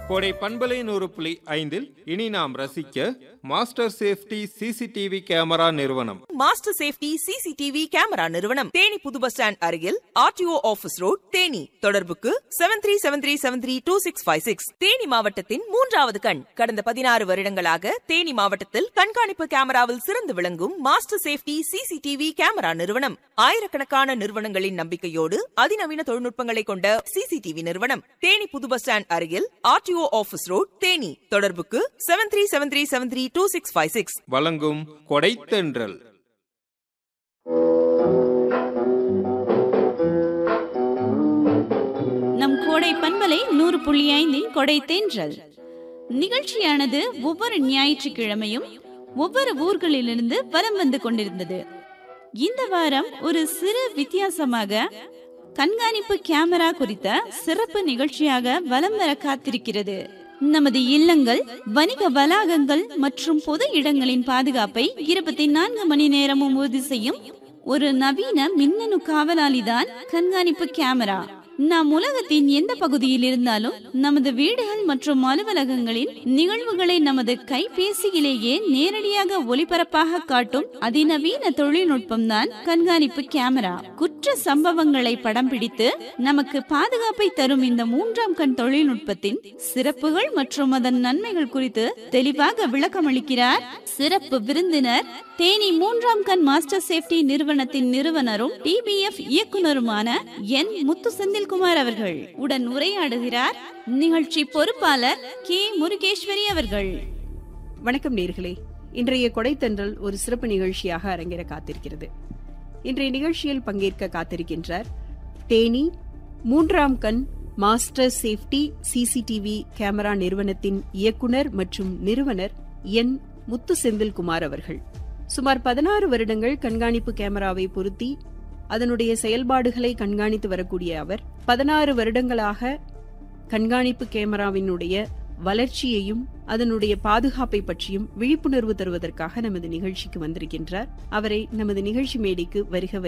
கோடை பண்பலை நூறு புள்ளி ஐந்தில் இனி நாம் ரசிக்க மாஸ்டர் சேஃப்டி சிசிடிவி கேமரா நிறுவனம் மாஸ்டர் சேஃப்டி சிசிடிவி கேமரா நிறுவனம் தேனி புது பஸ் ஸ்டாண்ட் அருகில் ஆர்டிஓ ஆபீஸ் ரோட் தேனி தொடர்புக்கு seven three seven three seven three two six five six Theni மாவட்டத்தின் மூன்றாவது கண் கடந்த பதினாறு வருடங்களாக தேனி மாவட்டத்தில் கண்காணிப்பு கேமராவில் சிறந்து விளங்கும் மாஸ்டர் சேஃப்டி சிசிடிவி கேமரா நிறுவனம் ஆயிரக்கணக்கான நிறுவனங்களின் நம்பிக்கையோடு அதிநவீன தொழில்நுட்பங்களை கொண்ட சிசிடிவி நிறுவனம் தேனி புது பஸ் ஸ்டாண்ட் அருகில் ஆர்டிஓ ஆபீஸ் ரோட் தேனி தொடர்புக்கு seven three seven three seven three two six five six வழங்கும் கொடைத்தென்றல் நம் கோடை பண்பலை நூறு புள்ளி ஐந்தின் கொடை தேன்றல் நிகழ்ச்சியானது ஒவ்வொரு ஞாயிற்றுக்கிழமையும் ஒவ்வொரு ஊர்களிலிருந்து வலம் வந்து கொண்டிருந்தது இந்த வாரம் ஒரு சிறு வித்தியாசமாக கண்காணிப்பு கேமரா குறித்த சிறப்பு நிகழ்ச்சியாக வலம் வர காத்திருக்கிறது நமது இல்லங்கள் வணிக வளாகங்கள் மற்றும் பொது இடங்களின் பாதுகாப்பை இருபத்தி நான்கு மணி நேரமும் உறுதி செய்யும் ஒரு நவீன மின்னணு காவலாளிதான் கண்காணிப்பு கேமரா நாம் உலகத்தின் எந்த பகுதியில் இருந்தாலும் நமது வீடுகள் மற்றும் அலுவலகங்களின் நிகழ்வுகளை நமது கைபேசியிலேயே நேரடியாக ஒளிபரப்பாக காட்டும் அதிநவீன தொழில்நுட்பம் தான் கண்காணிப்பு கேமரா குற்ற சம்பவங்களை படம் பிடித்து நமக்கு பாதுகாப்பை தரும் இந்த மூன்றாம் கண் தொழில்நுட்பத்தின் சிறப்புகள் மற்றும் அதன் நன்மைகள் குறித்து தெளிவாக விளக்கமளிக்கிறார் சிறப்பு விருந்தினர் தேனி மூன்றாம் கண் மாஸ்டர் சேஃப்டி நிறுவனத்தின் நிறுவனரும் டிபிஎஃப் இயக்குனருமான என் முத்து செந்தில்குமார் அவர்கள் உடன் உரையாடுகிறார் நிகழ்ச்சி பொறுப்பாளர் கே முருகேஸ்வரி அவர்கள் வணக்கம் நேர்களே இன்றைய கொடைத்தன்றல் ஒரு சிறப்பு நிகழ்ச்சியாக அரங்கேற காத்திருக்கிறது இன்றைய நிகழ்ச்சியில் பங்கேற்க காத்திருக்கின்றார் தேனி மூன்றாம் கண் மாஸ்டர் சேஃப்டி சிசிடிவி கேமரா நிறுவனத்தின் இயக்குனர் மற்றும் நிறுவனர் என் முத்து செந்தில்குமார் அவர்கள் சுமார் பதினாறு வருடங்கள் கண்காணிப்பு கேமராவை பொருத்தி அதனுடைய செயல்பாடுகளை கண்காணித்து வரக்கூடிய அவர் பதினாறு வருடங்களாக கண்காணிப்பு கேமராவினுடைய வளர்ச்சியையும் அதனுடைய பாதுகாப்பை பற்றியும் விழிப்புணர்வு தருவதற்காக நமது நிகழ்ச்சிக்கு வந்திருக்கின்றார் அவரை நமது நிகழ்ச்சி மேடைக்கு வருக